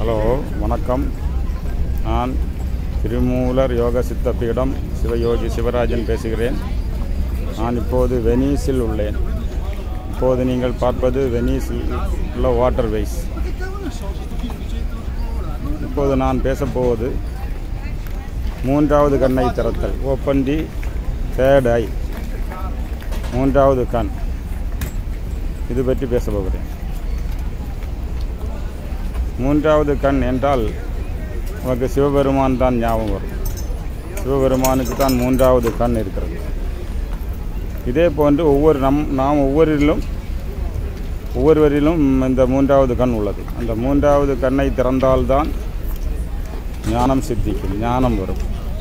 hello வணக்கம் நான் திருமூலர் யோக சித்த பீடம் சிவயோகி சிவராஜன் பேசுகிறேன் நான் இப்போது வெனீஸில் உள்ளேன் இப்போது நீங்கள் பார்ப்பது வெனீஸில் உள்ள வாட்டர் வேஸ் இப்போது நான் பேசப்போவது மூன்றாவது கண்ணை திறத்தல் ஓப்பன் தி தேர்ட் ஐ மூன்றாவது கண் இது பற்றி பேச போகிறேன் மூன்றாவது கண் என்றால் நமக்கு சிவபெருமான் தான் ஞாபகம் வரும் சிவபெருமானுக்கு தான் மூன்றாவது கண் இருக்கிறது இதே போன்று ஒவ்வொரு நம் நாம் ஒவ்வொருவரிலும் ஒவ்வொருவரிலும் இந்த மூன்றாவது கண் உள்ளது அந்த மூன்றாவது கண்ணை திறந்தால்தான் ஞானம் சித்திக்கும் ஞானம் வரும்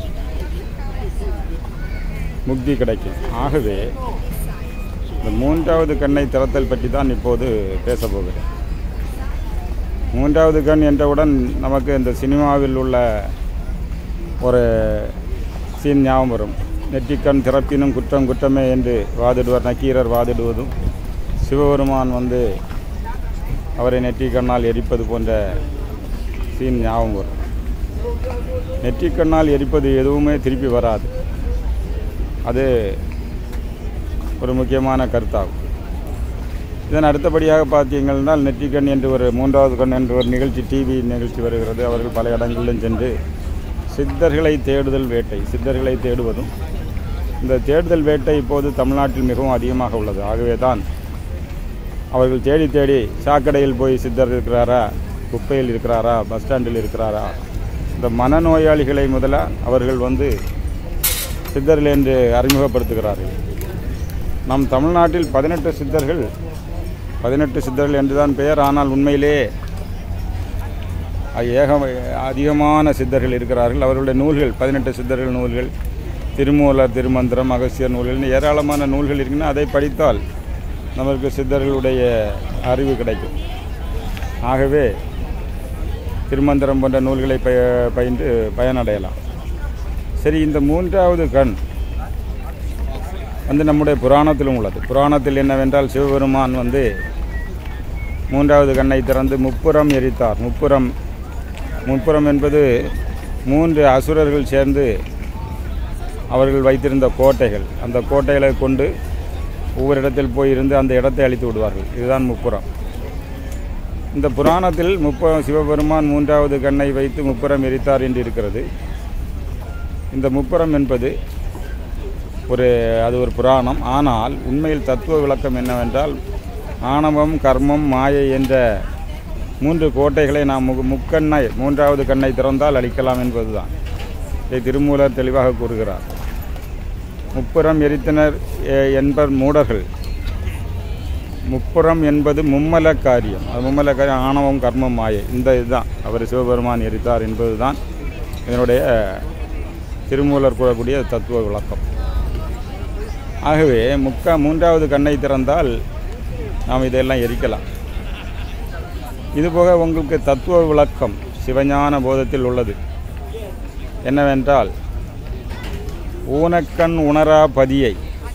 முக்தி கிடைக்கும் ஆகவே இந்த மூன்றாவது கண்ணை திறத்தல் பற்றி தான் இப்போது பேச போகிறேன் மூன்றாவது கண் என்றவுடன் நமக்கு இந்த சினிமாவில் உள்ள ஒரு சீன் ஞாபகம் வரும் நெற்றிக்கண் திறப்பினும் குற்றம் குற்றமே என்று வாதிடுவர் நக்கீரர் வாதிடுவதும் சிவபெருமான் வந்து அவரை நெற்றிக்கண்ணால் எரிப்பது போன்ற சீன் ஞாபகம் வரும் நெற்றிக்கண்ணால் எரிப்பது எதுவுமே திருப்பி வராது அது ஒரு முக்கியமான கருத்தாகும் இதன் அடுத்தபடியாக பார்த்தீங்கன்னா நெற்றிக்கண் என்று ஒரு மூன்றாவது கண் என்று ஒரு நிகழ்ச்சி டிவி நிகழ்ச்சி வருகிறது அவர்கள் பல இடங்களிலும் சென்று சித்தர்களை தேடுதல் வேட்டை சித்தர்களை தேடுவதும் இந்த தேடுதல் வேட்டை இப்போது தமிழ்நாட்டில் மிகவும் அதிகமாக உள்ளது ஆகவே தான் அவர்கள் தேடி தேடி சாக்கடையில் போய் சித்தர் இருக்கிறாரா குப்பையில் இருக்கிறாரா பஸ் ஸ்டாண்டில் இருக்கிறாரா இந்த மனநோயாளிகளை முதல்ல அவர்கள் வந்து சித்தர்கள் என்று அறிமுகப்படுத்துகிறார்கள் நம் தமிழ்நாட்டில் பதினெட்டு சித்தர்கள் பதினெட்டு சித்தர்கள் என்றுதான் பெயர் ஆனால் உண்மையிலே ஏக அதிகமான சித்தர்கள் இருக்கிறார்கள் அவர்களுடைய நூல்கள் பதினெட்டு சித்தர்கள் நூல்கள் திருமூலர் திருமந்திரம் அகசியர் நூல்கள்னு ஏராளமான நூல்கள் இருக்குன்னா அதை படித்தால் நமக்கு சித்தர்களுடைய அறிவு கிடைக்கும் ஆகவே திருமந்திரம் போன்ற நூல்களை பய பயின்று பயனடையலாம் சரி இந்த மூன்றாவது கண் வந்து நம்முடைய புராணத்திலும் உள்ளது புராணத்தில் என்னவென்றால் சிவபெருமான் வந்து மூன்றாவது கண்ணை திறந்து முப்புறம் எரித்தார் முப்புறம் முப்புறம் என்பது மூன்று அசுரர்கள் சேர்ந்து அவர்கள் வைத்திருந்த கோட்டைகள் அந்த கோட்டைகளை கொண்டு ஒவ்வொரு இடத்தில் போய் இருந்து அந்த இடத்தை அழித்து விடுவார்கள் இதுதான் முப்புறம் இந்த புராணத்தில் முப்புறம் சிவபெருமான் மூன்றாவது கண்ணை வைத்து முப்புறம் எரித்தார் என்று இருக்கிறது இந்த முப்புறம் என்பது ஒரு அது ஒரு புராணம் ஆனால் உண்மையில் தத்துவ விளக்கம் என்னவென்றால் ஆணவம் கர்மம் மாயை என்ற மூன்று கோட்டைகளை நாம் மு முக்கண்ணை மூன்றாவது கண்ணை திறந்தால் அழிக்கலாம் என்பதுதான் இதை திருமூலர் தெளிவாக கூறுகிறார் முப்புறம் எரித்தனர் என்பர் மூடர்கள் முப்புறம் என்பது மும்மல காரியம் அது மும்மல காரியம் ஆணவம் கர்மம் மாயை இந்த இதுதான் அவர் சிவபெருமான் எரித்தார் என்பதுதான் இதனுடைய திருமூலர் கூறக்கூடிய தத்துவ விளக்கம் ஆகவே முக்கா மூன்றாவது கண்ணை திறந்தால் நாம் இதையெல்லாம் எரிக்கலாம் இதுபோக உங்களுக்கு தத்துவ விளக்கம் சிவஞான போதத்தில் உள்ளது என்னவென்றால் ஊனக்கண் உணரா பதியை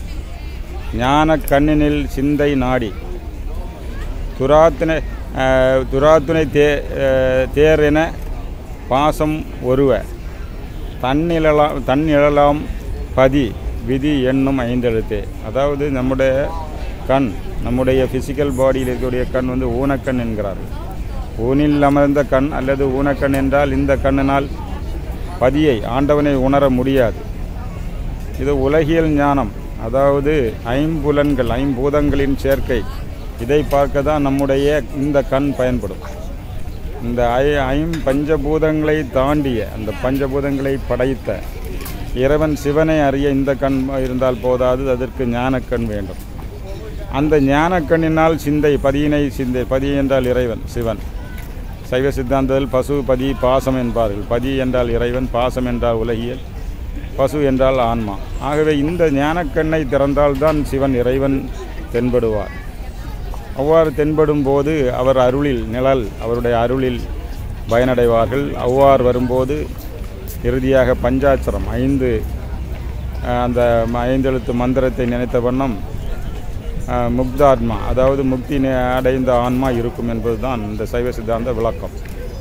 ஞான கண்ணினில் சிந்தை நாடி துராத்தினை துராத்துணை தே தேர் என பாசம் ஒருவ தன்னிழலாம் தன்னிழலாம் பதி விதி எண்ணும் ஐந்தெழுத்தே அதாவது நம்முடைய கண் நம்முடைய ஃபிசிக்கல் பாடியில் இருக்கக்கூடிய கண் வந்து ஊனக்கண் என்கிறார்கள் ஊனில் அமர்ந்த கண் அல்லது ஊனக்கண் என்றால் இந்த கண்ணினால் பதியை ஆண்டவனை உணர முடியாது இது உலகியல் ஞானம் அதாவது ஐம்புலன்கள் ஐம்பூதங்களின் சேர்க்கை இதை பார்க்க தான் நம்முடைய இந்த கண் பயன்படும் இந்த ஐ ஐம் பஞ்சபூதங்களை தாண்டிய அந்த பஞ்சபூதங்களை படைத்த இறைவன் சிவனை அறிய இந்த கண் இருந்தால் போதாது அதற்கு ஞானக்கண் வேண்டும் அந்த ஞானக்கண்ணினால் சிந்தை பதியினை சிந்தை பதி என்றால் இறைவன் சிவன் சைவ சித்தாந்தத்தில் பசு பதி பாசம் என்பார்கள் பதி என்றால் இறைவன் பாசம் என்றால் உலகியல் பசு என்றால் ஆன்மா ஆகவே இந்த ஞானக்கண்ணை திறந்தால்தான் சிவன் இறைவன் தென்படுவார் அவ்வாறு தென்படும் போது அவர் அருளில் நிழல் அவருடைய அருளில் பயனடைவார்கள் அவ்வாறு வரும்போது இறுதியாக பஞ்சாட்சரம் ஐந்து அந்த ஐந்தெழுத்து மந்திரத்தை நினைத்த வண்ணம் அஹ், முக்தாத்மா அதாவது முக்தி நி- அடைந்த ஆன்மா இருக்கும் என்பதுதான் இந்த சைவ சித்தாந்த விளக்கம்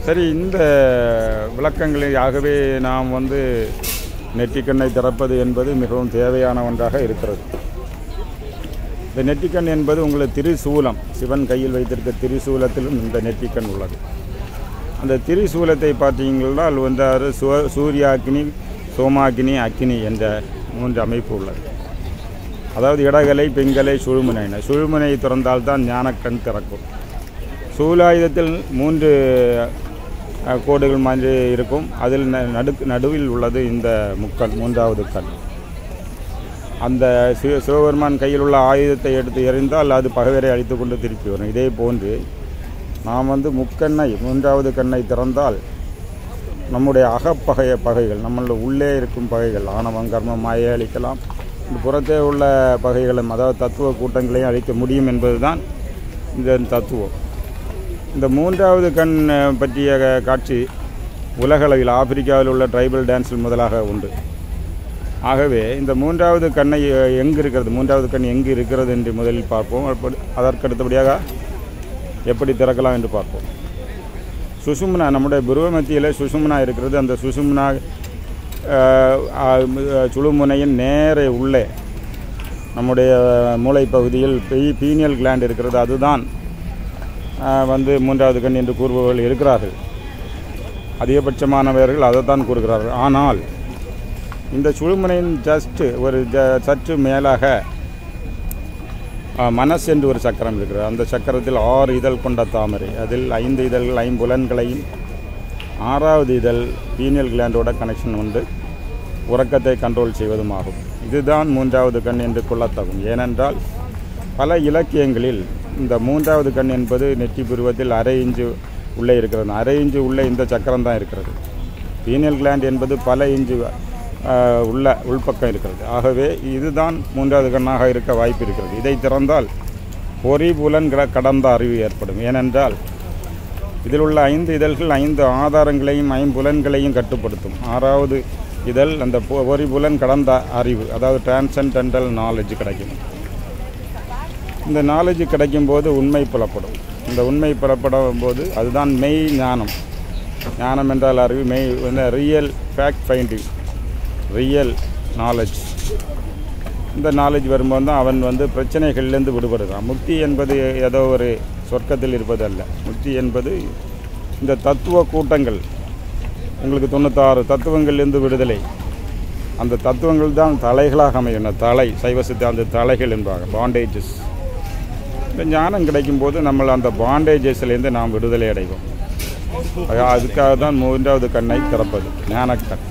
சரி இந்த விளக்கங்களில் ஆகவே நாம் வந்து நெற்றிக்கண்ணை திறப்பது என்பது மிகவும் தேவையான ஒன்றாக இருக்கிறது இந்த நெற்றிக்கண் என்பது உங்களுக்கு திரிசூலம் சிவன் கையில் வைத்திருக்க திரிசூலத்திலும் இந்த நெற்றிக்கண் உள்ளது அந்த திரிசூலத்தை பார்த்தீங்கன்னா வந்து சு சூர்யாக்கினி சோமாக்கினி அக்கினி என்ற மூன்று அமைப்பு உள்ளது அதாவது இடகலை பெண்கலை சுழுமுனை சுழுமுனை திறந்தால்தான் ஞானக்கண் திறக்கும் சூலாயுதத்தில் மூன்று அஹ், கோடுகள் மாதிரி இருக்கும் அதில் ந- நடு நடுவில் உள்ளது இந்த முக்கண் மூன்றாவது கண் அந்த சிவ சிவபெருமான் கையில் உள்ள ஆயுதத்தை எடுத்து எறிந்தால் அது பகைவரை அழித்து கொண்டு திருப்பி வரும் இதே போன்று நாம் வந்து முக்கண்ணை மூன்றாவது கண்ணை திறந்தால் நம்முடைய அகப்பகைய பகைகள் நம்மள உள்ளே இருக்கும் பகைகள் ஆணவம் கர்மம் மாயை அழிக்கலாம் இந்த புறத்தே உள்ள பகைகளும் அதாவது தத்துவ கூட்டங்களையும் அழிக்க முடியும் என்பதுதான் இந்த தத்துவம் இந்த மூன்றாவது கண் அஹ், பற்றிய க- காட்சி உலகளவில் ஆப்பிரிக்காவில் உள்ள ட்ரைபல் டான்ஸில் முதலாக உண்டு ஆகவே இந்த மூன்றாவது கண்ணை அஹ், எங்கு இருக்கிறது மூன்றாவது கண் எங்கு இருக்கிறது என்று முதலில் பார்ப்போம் அப்படி- அதற்கடுத்தபடியாக எப்படி திறக்கலாம் என்று பார்ப்போம் சுசும்னா நம்முடைய புருவ மத்தியில் சுசும்னா இருக்கிறது அந்த சுசும்னா அஹ், அஹ், சுழுமுனையின் நேரே உள்ளே நம்முடைய மூளை பகுதியில் பீ பீனியல் கிளாண்ட் இருக்கிறது அதுதான் அஹ், வந்து மூன்றாவது கண் என்று கூறுபவர்கள் இருக்கிறார்கள் அதிகபட்சமானவர்கள் அதைத்தான் கூறுகிறார்கள் ஆனால் இந்த சுழுமுனையின் ஜஸ்ட் ஒரு ஜ சற்று மேலாக அஹ், மனஸ் என்று ஒரு சக்கரம் இருக்கிறது அந்த சக்கரத்தில் ஆறு இதழ் கொண்ட தாமரை அதில் ஐந்து இதழ்கள் ஐம்புலன்களையும் ஆறாவது இதழ் பீனியல் கிளாண்டோட கனெக்ஷன் உண்டு உறக்கத்தை கண்ட்ரோல் செய்வதுமாகும் இதுதான் மூன்றாவது கண் என்று கொள்ளத்தகும் ஏனென்றால் பல இலக்கியங்களில் இந்த மூன்றாவது கண் என்பது நெற்றி புருவத்தில் அரை இஞ்சு உள்ளே இருக்கிறது அரை இஞ்சு உள்ளே இந்த சக்கரம் தான் இருக்கிறது பீனியல் கிளாண்ட் என்பது பல இஞ்சு ஆஹ், உள்ள உள்பக்கம் இருக்கிறது ஆகவே இதுதான் மூன்றாவது கண்ணாக இருக்க வாய்ப்பு இருக்கிறது இதை திறந்தால் பொறி புலன் கிட- கடந்த அறிவு ஏற்படும் ஏனென்றால் இதில் உள்ள ஐந்து இதழ்கள் ஐந்து ஆதாரங்களையும் ஐம்புலன்களையும் கட்டுப்படுத்தும் ஆறாவது இதழ் அந்த பொ- பொறிபுலன் கடந்த அறிவு அதாவது டிரான்சென்டென்டல் நாலேஜ் கிடைக்கும் இந்த நாலேஜ் கிடைக்கும் போது உண்மை புலப்படும் இந்த உண்மை புலப்படும் போது அதுதான் மெய் ஞானம் ஞானம் என்றால் அறிவு மெய் வந்து real fact finding real knowledge இந்த நாலேஜ் வரும்போது தான் அவன் வந்து பிரச்சனைகள்லேருந்து விடுபடுறான் முக்தி என்பது ஏதோ ஒரு சொர்க்கத்தில் இருப்பது அல்ல முக்தி என்பது இந்த தத்துவ கூட்டங்கள் உங்களுக்கு தொண்ணூத்தாறு தத்துவங்கள்லேருந்து விடுதலை அந்த தத்துவங்கள் தான் தலைகளாக அமையும் தலை சைவ சித்தாந்த தலைகள் என்பாங்க பாண்டேஜஸ் இந்த ஞானம் கிடைக்கும் போது நம்ம அந்த பாண்டேஜஸ்லேருந்து நாம் விடுதலை அடைவோம் ஆக அதுக்காக தான் மூன்றாவது கண்ணை திறப்பது ஞானக்கண்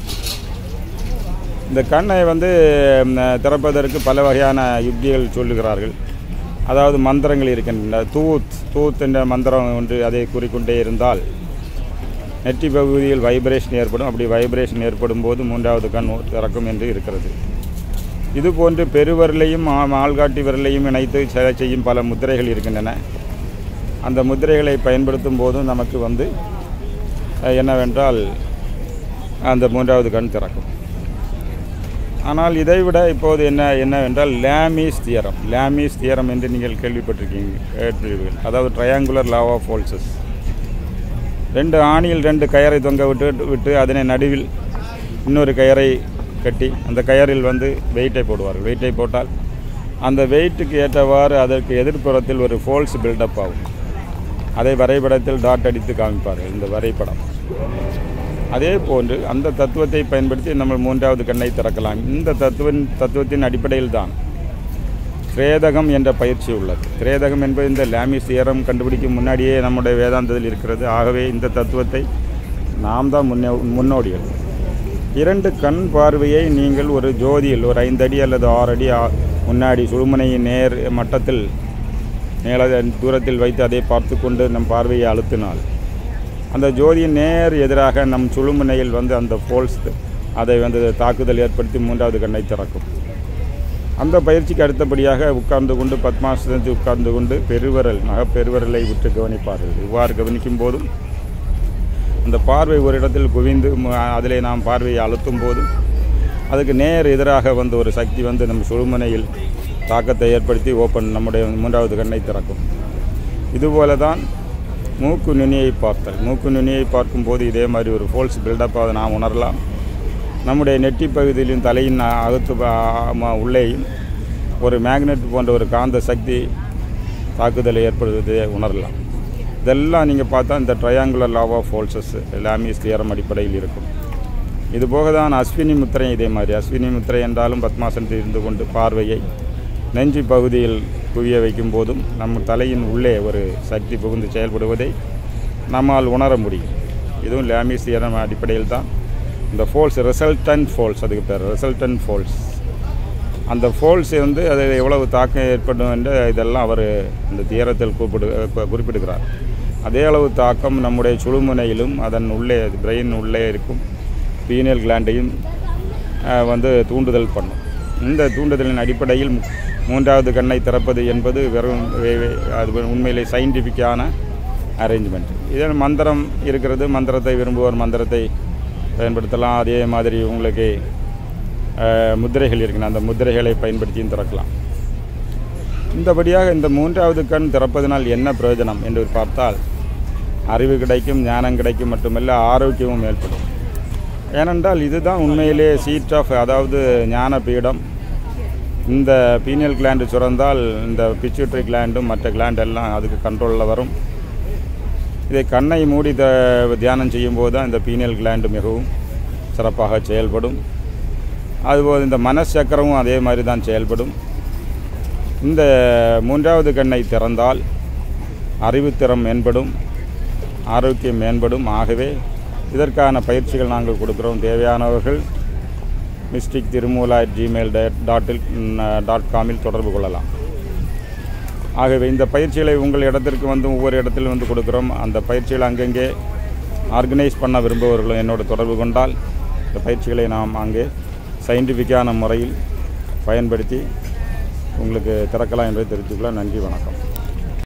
இந்த கண்ணை வந்து ம், திறப்பதற்கு பல வகையான யுக்திகள் சொல்லுகிறார்கள் அதாவது மந்திரங்கள் இருக்கின்றன தூத் தூத் என்ற மந்திரம் ஒன்று அதை கூறிக்கொண்டே இருந்தால் நெற்றி பகுதியில் வைப்ரேஷன் ஏற்படும் அப்படி வைப்ரேஷன் ஏற்படும் போது மூன்றாவது கண் திறக்கும் என்று இருக்கிறது இது போன்று பெருவரலையும் ஆ- ஆள்காட்டி விரலையும் இணைத்து சில செய்யும் பல முத்திரைகள் இருக்கின்றன அந்த முத்திரைகளை பயன்படுத்தும் போதும் நமக்கு வந்து அஹ், என்னவென்றால் அந்த மூன்றாவது கண் திறக்கும் ஆனால் இதைவிட இப்போது என்ன என்னவென்றால் லேமிஸ் தியரம் லேமிஸ் தியரம் என்று நீங்கள் கேள்விப்பட்டிருக்கீங்க கேட்டிருப்பீர்கள் அதாவது ட்ரையாங்குலர் லா ஆஃப் ஃபோல்சஸ் ரெண்டு ஆணியில் ரெண்டு கயரை தொங்க விட்டு விட்டு அதனை நடுவில் இன்னொரு கயரை கட்டி அந்த கயரில் வந்து வெயிட்டை போடுவார்கள் வெயிட்டை போட்டால் அந்த வெயிட்டுக்கு ஏற்றவாறு அதற்கு எதிர்ப்புறத்தில் ஒரு ஃபோல்ஸ் பில்டப் ஆகும் அதை வரைபடத்தில் டாட் அடித்து காமிப்பார்கள் இந்த வரைபடம் அதே போன்று அந்த தத்துவத்தை பயன்படுத்தி நம்ம மூன்றாவது கண்ணை திறக்கலாம் இந்த தத்துவன் தத்துவத்தின் அடிப்படையில் தான் கிரேதகம் என்ற பயிற்சி உள்ளது கிரேதகம் என்பது இந்த லாமிஸ் தியரம் கண்டுபிடிக்கும் முன்னாடியே நம்முடைய வேதாந்தத்தில் இருக்கிறது ஆகவே இந்த தத்துவத்தை நாம் தான் முன்னே முன்னோடிகள் இரண்டு கண் பார்வையை நீங்கள் ஒரு ஜோதியில் ஒரு ஐந்தடி அல்லது ஆறு அடி ஆ- முன்னாடி சுழுமுனையின் நேர் மட்டத்தில் மேல தூரத்தில் வைத்து அதை பார்த்து கொண்டு நம் பார்வையை அழுத்தினால் அந்த ஜோதியின் நேர் எதிராக நம் சுழுமுனையில் வந்து அந்த ஃபோல்ஸ் அதை வந்து தாக்குதல் ஏற்படுத்தி மூன்றாவது கண்ணை திறக்கும் அந்த பயிற்சிக்கு அடுத்தபடியாக உட்கார்ந்து கொண்டு பத்மாசனத்தில் உட்கார்ந்து கொண்டு பெருவரல் மகப்பெருவரலை விட்டு கவனிப்பார்கள் இவ்வாறு கவனிக்கும் போதும் அந்த பார்வை ஒரு இடத்தில் குவிந்து ம- அதிலே நாம் பார்வையை அழுத்தும் போது அதுக்கு நேர் எதிராக வந்து ஒரு சக்தி வந்து நம் சுழுமுனையில் தாக்கத்தை ஏற்படுத்தி ஓப்பன் நம்முடைய மூன்றாவது கண்ணை திறக்கும் இதுபோல தான் மூக்கு நுனியை பார்த்தல் மூக்கு நுனியை பார்க்கும்போது இதே மாதிரி ஒரு ஃபோல்ஸ் பில்டப் அதை நாம் உணரலாம் நம்முடைய நெற்றி பகுதியிலும் தலையின் அகத்து ப- ஆ- உள்ளேயும் ஒரு மேக்னெட் போன்ற ஒரு காந்த சக்தி தாக்குதல் ஏற்படுவதை உணரலாம் இதெல்லாம் நீங்கள் பார்த்தா இந்த triangular law of forces Lami's theorem அடிப்படையில் இருக்கும் இது போக தான் அஸ்வினி முத்திரை இதே மாதிரி அஸ்வினி முத்திரை என்றாலும் பத்மாசனத்தில் இருந்து கொண்டு பார்வையை நெஞ்சு பகுதியில் குவிய வைக்கும் போதும் நம் தலையின் உள்ளே ஒரு சக்தி புகுந்து செயல்படுவதை நம்மால் உணர முடியும் இதுவும் லாமிஸ் தியரம் அடிப்படையில் தான் இந்த ஃபோல்ஸ் ரிசல்டன்ட் ஃபோல்ஸ் அதுக்கு பேர் ரிசல்டன்ட் ஃபோல்ஸ் அந்த ஃபோல்ஸ் வந்து அது எவ்வளவு தாக்கம் ஏற்படும் என்று இதெல்லாம் அவர் இந்த தீரத்தில் கூப்பிடு கு- குறிப்பிடுகிறார் அதே அளவு தாக்கம் நம்முடைய சுழுமுனையிலும் அதன் உள்ளே பிரெயின் உள்ளே இருக்கும் பீனியல் கிளாண்டையும் அஹ், வந்து தூண்டுதல் பண்ணும் இந்த தூண்டுதலின் அடிப்படையில் மு- மூன்றாவது கண்ணை திறப்பது என்பது வெறும் வே- வே- அது உண்மையிலே சயின்டிஃபிக்கான அரேஞ்ச்மெண்ட் இதில் மந்திரம் இருக்கிறது மந்திரத்தை விரும்புவோர் மந்திரத்தை பயன்படுத்தலாம் அதே மாதிரி உங்களுக்கு அஹ், முத்திரைகள் இருக்கின்றன அந்த முத்திரைகளை பயன்படுத்தியும் திறக்கலாம் இந்தபடியாக இந்த மூன்றாவது கண் திறப்பதனால் என்ன பிரயோஜனம் என்று பார்த்தால் அறிவு கிடைக்கும் ஞானம் கிடைக்கும் மட்டுமல்ல ஆரோக்கியமும் ஏற்படும் ஏனென்றால் இதுதான் உண்மையிலே சீட் ஆஃப் அதாவது ஞான பீடம் இந்த பீனியல் கிளாண்டு சுரந்தால் இந்த பிச்சுட்ரி கிளாண்டும் மற்ற கிளாண்ட் எல்லாம் அதுக்கு கண்ட்ரோலில் வரும் இதை கண்ணை மூடி த தியானம் செய்யும்போது தான் இந்த பீனியல் கிளாண்டு மிகவும் சிறப்பாக செயல்படும் அதுபோல் இந்த மனசக்கரமும் அதே மாதிரி தான் செயல்படும் இந்த மூன்றாவது கண்ணை திறந்தால் அறிவுத்திறம் மேம்படும் ஆரோக்கியம் மேம்படும் ஆகவே இதற்கான பயிற்சிகள் நாங்கள் கொடுக்குறோம் தேவையானவர்கள் மிஸ்டிக் திருமூலா ஜிமெயில் டாட்டில் டாட் காமில் தொடர்பு கொள்ளலாம் ஆகவே இந்த பயிற்சிகளை உங்கள் இடத்திற்கு வந்து ஒவ்வொரு இடத்திலும் வந்து கொடுக்குறோம் அந்த பயிற்சிகளை அங்கங்கே ஆர்கனைஸ் பண்ண விரும்புபவர்களும் என்னோட தொடர்பு கொண்டால் இந்த பயிற்சிகளை நாம் அங்கே சயின்டிஃபிக்கான முறையில் பயன்படுத்தி உங்களுக்கு திறக்கலாம் என்பதை தெரிவித்துக்கொள்ள நன்றி வணக்கம்